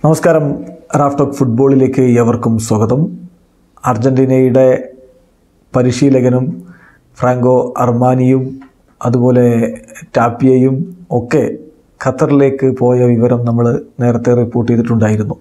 നമസ്കാരം റാഫ്റ്റോക്ക് ഫുട്ബോളിലേക്ക് ഏവർക്കും സ്വാഗതം അർജൻറ്റീനയുടെ പരിശീലകനും ഫ്രാങ്കോ അർമാനിയും അതുപോലെ ടാപ്പിയയും ഒക്കെ ഖത്തറിലേക്ക് പോയ വിവരം നമ്മൾ നേരത്തെ റിപ്പോർട്ട് ചെയ്തിട്ടുണ്ടായിരുന്നു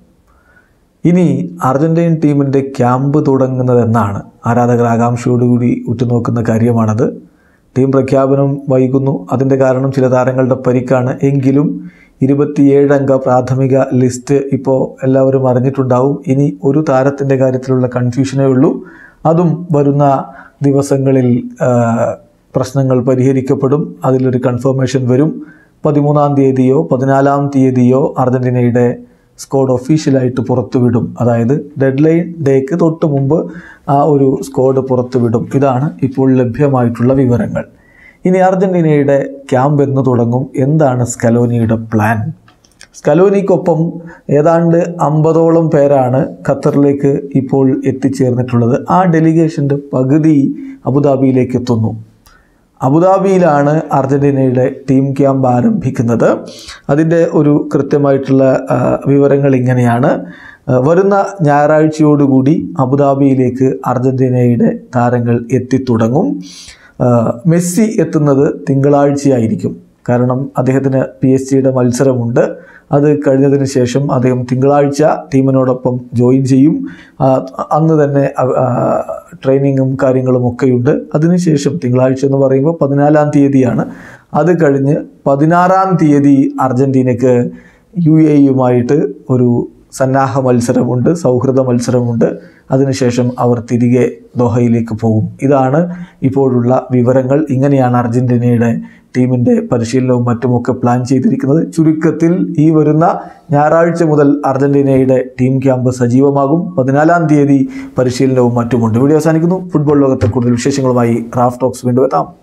ഇനി അർജൻറ്റീൻ ടീമിൻ്റെ ക്യാമ്പ് തുടങ്ങുന്നതെന്നാണ് ആരാധകർ ആകാംക്ഷയോടുകൂടി ഉറ്റുനോക്കുന്ന കാര്യമാണത് ടീം പ്രഖ്യാപനം വൈകുന്നു അതിൻ്റെ കാരണം ചില താരങ്ങളുടെ പരിക്കാണ് എങ്കിലും ഇരുപത്തിയേഴ് അംഗ പ്രാഥമിക ലിസ്റ്റ് ഇപ്പോൾ എല്ലാവരും അറിഞ്ഞിട്ടുണ്ടാവും ഇനി ഒരു താരത്തിൻ്റെ കാര്യത്തിലുള്ള കൺഫ്യൂഷനേ ഉള്ളൂ അതും വരുന്ന ദിവസങ്ങളിൽ ആ, പ്രശ്നങ്ങൾ പരിഹരിക്കപ്പെടും അതിലൊരു കൺഫർമേഷൻ വരും പതിമൂന്നാം തീയതിയോ പതിനാലാം തീയതിയോ അർജൻറ്റീനയുടെ സ്കോഡ് ഒഫീഷ്യലായിട്ട് പുറത്തുവിടും അതായത് ഡെഡ് ലൈൻ ഡേക്ക് തൊട്ട് മുമ്പ് ആ ഒരു സ്കോഡ് പുറത്തുവിടും ഇതാണ് ഇപ്പോൾ ലഭ്യമായിട്ടുള്ള വിവരങ്ങൾ ഇനി അർജൻറ്റീനയുടെ ക്യാമ്പ് എന്ന് തുടങ്ങും എന്താണ് സ്കലോനിയുടെ പ്ലാൻ സ്കലോനിക്കൊപ്പം ഏതാണ്ട് അമ്പതോളം പേരാണ് ഖത്തറിലേക്ക് ഇപ്പോൾ എത്തിച്ചേർന്നിട്ടുള്ളത് ആ ഡെലിഗേഷൻ്റെ പകുതി അബുദാബിയിലേക്ക് എത്തുന്നു അബുദാബിയിലാണ് അർജൻറ്റീനയുടെ ടീം ക്യാമ്പ് ആരംഭിക്കുന്നത് അതിൻ്റെ ഒരു കൃത്യമായിട്ടുള്ള ആ, വിവരങ്ങൾ ഇങ്ങനെയാണ് ആ, വരുന്ന ഞായറാഴ്ചയോടുകൂടി അബുദാബിയിലേക്ക് അർജൻറ്റീനയുടെ താരങ്ങൾ എത്തിത്തുടങ്ങും ആ, മെസ്സി എത്തുന്നത് തിങ്കളാഴ്ചയായിരിക്കും കാരണം അദ്ദേഹത്തിന് പി എസ് ജിയുടെ മത്സരമുണ്ട് അത് കഴിഞ്ഞതിന് ശേഷം അദ്ദേഹം തിങ്കളാഴ്ച ടീമിനോടൊപ്പം ജോയിൻ ചെയ്യും ആ, അന്ന് തന്നെ അവ- ആ, ട്രെയിനിങ്ങും കാര്യങ്ങളും ഒക്കെയുണ്ട് അതിനുശേഷം തിങ്കളാഴ്ച എന്ന് പറയുമ്പോൾ പതിനാലാം തീയതിയാണ് അത് കഴിഞ്ഞ് പതിനാറാം തീയതി അർജൻറ്റീനയ്ക്ക് യു എ യുമായിട്ട് ഒരു സന്നാഹ മത്സരമുണ്ട് സൗഹൃദ മത്സരമുണ്ട് അതിനുശേഷം അവർ തിരികെ ദോഹയിലേക്ക് പോകും ഇതാണ് ഇപ്പോഴുള്ള വിവരങ്ങൾ ഇങ്ങനെയാണ് അർജൻറ്റീനയുടെ ടീമിൻ്റെ പരിശീലനവും മറ്റുമൊക്കെ പ്ലാൻ ചെയ്തിരിക്കുന്നത് ചുരുക്കത്തിൽ ഈ വരുന്ന ഞായറാഴ്ച മുതൽ അർജൻറ്റീനയുടെ ടീം ക്യാമ്പ് സജീവമാകും പതിനാലാം തീയതി പരിശീലനവും മറ്റുമുണ്ട് വീഡിയോ അവസാനിക്കുന്നു ഫുട്ബോൾ ലോകത്തെ കൂടുതൽ വിശേഷങ്ങളുമായി റാഫ് ടോക്സ് വീണ്ടും എത്താം